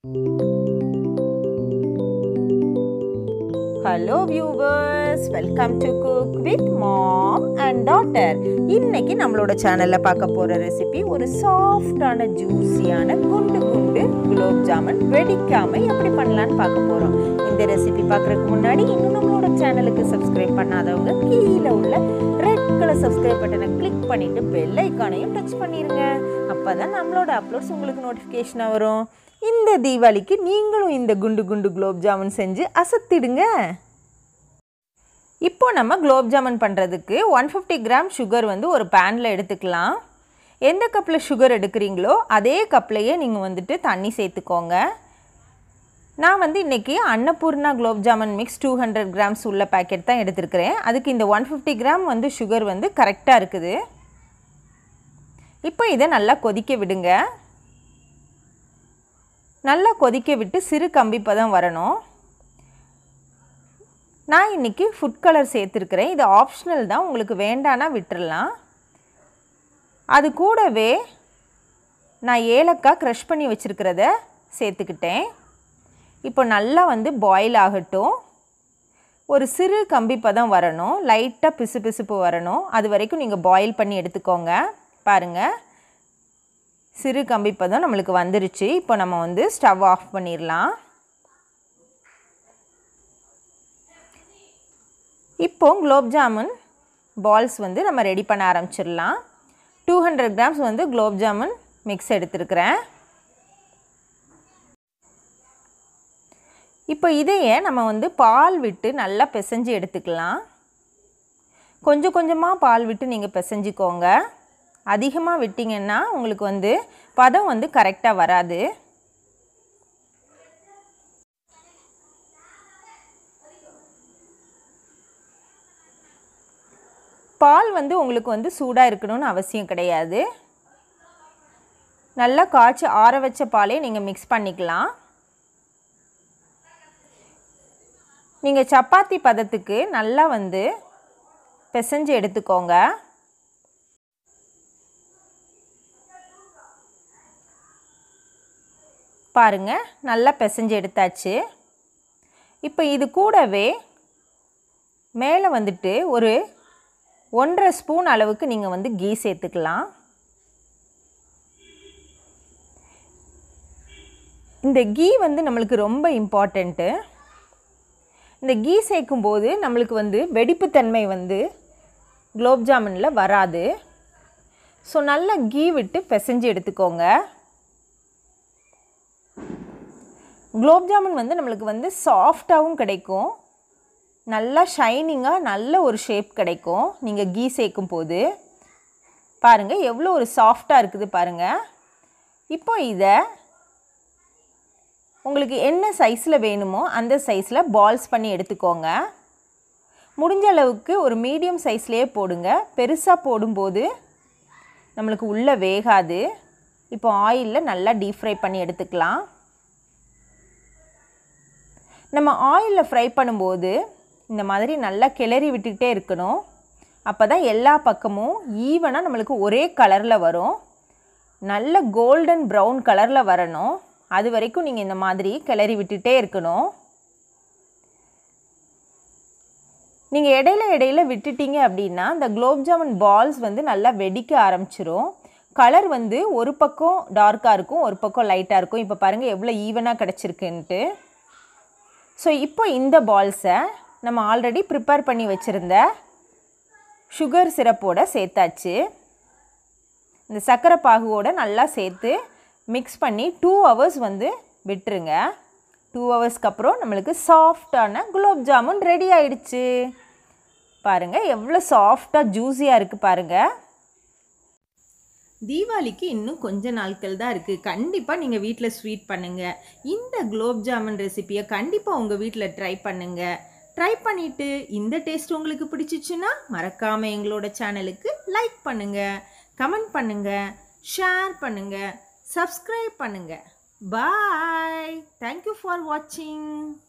hello viewers welcome to cook with mom and daughter இன்னைக்கு நம்மளோட சேனலில் பார்க்க போகிற ரெசிபி ஒரு சாஃப்டான ஜூஸியான குண்டு குண்டு குலோப் ஜாமுன் வெடிக்காமல் எப்படி பண்ணலான்னு பார்க்க போகிறோம் இந்த ரெசிபி பார்க்குறதுக்கு முன்னாடி இன்னும் நம்மளோட சேனலுக்கு சப்ஸ்கிரைப் பண்ணாதவங்க கீழே உள்ள ரெட் கலர் சப்ஸ்கிரைப் பட்டனை கிளிக் பண்ணிவிட்டு பெல் ஐக்கானையும் டச் பண்ணிடுங்க அப்போ தான் நம்மளோட அப்லோட்ஸ் உங்களுக்கு நோட்டிஃபிகேஷனாக வரும் இந்த தீபாவளிக்கு நீங்களும் இந்த குண்டு குண்டு குலோப் ஜாமுன் செஞ்சு அசத்திடுங்க இப்போ நம்ம குலோப் ஜாமுன் பண்ணுறதுக்கு ஒன் ஃபிஃப்டி கிராம் சுகர் வந்து ஒரு பேனில் எடுத்துக்கலாம் எந்த கப்பில் சுகர் எடுக்கிறீங்களோ அதே கப்லையே நீங்கள் வந்துட்டு தண்ணி சேர்த்துக்கோங்க நான் வந்து இன்றைக்கி Annapoorna gulab jamun mix two hundred grams உள்ள பேக்கெட் தான் எடுத்துருக்கிறேன் அதுக்கு இந்த ஒன் ஃபிஃப்டி கிராம் வந்து சுகர் வந்து கரெக்டாக இருக்குது இப்போ இதை நல்லா கொதிக்க விடுங்க நல்லா கொதிக்க விட்டு சிறு கம்பி பதம் வரணும் நான் இன்றைக்கி ஃபுட் கலர் சேர்த்துருக்கிறேன் இது ஆப்ஷனல் தான் உங்களுக்கு வேண்டானா விட்டுறலாம் அது கூடவே நான் ஏலக்காய் க்ரஷ் பண்ணி வச்சுருக்கிறத சேர்த்துக்கிட்டேன் இப்போ நல்லா வந்து பாயில் ஆகட்டும் ஒரு சிறு கம்பி பதம் வரணும் லைட்டாக பிசு பிசுப்பு வரணும் அது வரைக்கும் நீங்கள் பாயில் பண்ணி எடுத்துக்கோங்க பாருங்கள் சிறு கம்பி பதம் நம்மளுக்கு வந்துருச்சு இப்போ நம்ம வந்து ஸ்டவ் ஆஃப் பண்ணிடலாம் இப்போ குலோப் ஜாமுன் பால்ஸ் வந்து நம்ம ரெடி பண்ண ஆரம்பிச்சிடலாம் டூ ஹண்ட்ரட் கிராம்ஸ் வந்து குலோப் ஜாமுன் மிக்ஸ் எடுத்துருக்கிறேன் இப்போ இதையே நம்ம வந்து பால் விட்டு நல்லா பிசைஞ்சு எடுத்துக்கலாம் கொஞ்சம் கொஞ்சமாக பால் விட்டு நீங்கள் பிசைஞ்சிக்கோங்க அதிகமாக விட்டிங்கன்னா உங்களுக்கு வந்து பதம் வந்து கரெக்டாக வராது பால் வந்து உங்களுக்கு வந்து சூடாக இருக்கணும்னு அவசியம் கிடையாது நல்லா காய்ச்சி ஆற வச்ச பாலே நீங்கள் மிக்ஸ் பண்ணிக்கலாம் நீங்கள் சப்பாத்தி பதத்துக்கு நல்லா வந்து பிசைஞ்சு எடுத்துக்கோங்க பாருங்கள் நல்லா பிசைஞ்சு எடுத்தாச்சு இப்போ இது கூடவே மேலே வந்துட்டு ஒரு ஒன்றரை ஸ்பூன் அளவுக்கு நீங்கள் வந்து கீ சேர்த்துக்கலாம் இந்த கீ வந்து நம்மளுக்கு ரொம்ப இம்பார்ட்டண்ட்டு இந்த கீ சேர்க்கும்போது நம்மளுக்கு வந்து வெடிப்புத்தன்மை வந்து குலோப் ஜாமுனில் வராது ஸோ நல்லா கீ விட்டு பிசைஞ்சு எடுத்துக்கோங்க குலோப் ஜாமுன் வந்து நம்மளுக்கு வந்து சாஃப்டாகவும் கிடைக்கும் நல்லா ஷைனிங்காக நல்ல ஒரு ஷேப் கிடைக்கும் நீங்கள் கீ சேர்க்கும் போது பாருங்கள் எவ்வளோ ஒரு சாஃப்டாக இருக்குது பாருங்கள் இப்போ இதை உங்களுக்கு என்ன சைஸில் வேணுமோ அந்த சைஸில் பால்ஸ் பண்ணி எடுத்துக்கோங்க முடிஞ்ச அளவுக்கு ஒரு மீடியம் சைஸ்லேயே போடுங்க பெருசாக போடும்போது நம்மளுக்கு உள்ளே வேகாது இப்போ ஆயிலில் நல்லா டீப் ஃப்ரை பண்ணி எடுத்துக்கலாம் நம்ம ஆயிலில் ஃப்ரை பண்ணும்போது இந்த மாதிரி நல்லா கிளறி விட்டுக்கிட்டே இருக்கணும் அப்போ தான் எல்லா பக்கமும் ஈவனாக நம்மளுக்கு ஒரே கலரில் வரும் நல்ல கோல்டன் ப்ரௌன் கலரில் வரணும் அது வரைக்கும் நீங்கள் இந்த மாதிரி கிளறி விட்டுட்டே இருக்கணும் நீங்கள் இடையில இடையில விட்டுட்டீங்க அப்படின்னா இந்த குலோப் ஜாமுன் பால்ஸ் வந்து நல்லா வெடிக்க ஆரம்பிச்சிரும் கலர் வந்து ஒரு பக்கம் டார்க்காக இருக்கும் ஒரு பக்கம் லைட்டாக இருக்கும் இப்போ பாருங்கள் எவ்வளோ ஈவனாக கிடச்சிருக்குன்ட்டு ஸோ இப்போ இந்த பால்ஸை நம்ம ஆல்ரெடி ப்ரிப்பேர் பண்ணி வச்சுருந்த சுகர் சிரப்போட சேர்த்தாச்சு இந்த சர்க்கரை பாகுவோட நல்லா சேர்த்து மிக்ஸ் பண்ணி டூ ஹவர்ஸ் வந்து விட்டுருங்க டூ ஹவர்ஸ்க்கு அப்புறம் நம்மளுக்கு சாஃப்டான குலோப் ஜாமுன் ரெடி ஆயிடுச்சு பாருங்கள் எவ்வளோ சாஃப்டாக ஜூஸியாக இருக்குது பாருங்கள் தீபாவளிக்கு இன்னும் கொஞ்ச நாட்கள் தான் இருக்குது கண்டிப்பாக நீங்கள் வீட்டில் ஸ்வீட் பண்ணுங்கள் இந்த குலோப் ஜாமுன் ரெசிப்பியை கண்டிப்பாக உங்கள் வீட்டில் ட்ரை பண்ணுங்கள் ட்ரை பண்ணிவிட்டு இந்த டேஸ்ட் உங்களுக்கு பிடிச்சிச்சுன்னா மறக்காமல் எங்களோட சேனலுக்கு லைக் பண்ணுங்கள் கமெண்ட் பண்ணுங்கள் ஷேர் பண்ணுங்கள் சப்ஸ்கிரைப் பண்ணுங்கள் பாய் தேங்க்யூ ஃபார் வாட்சிங்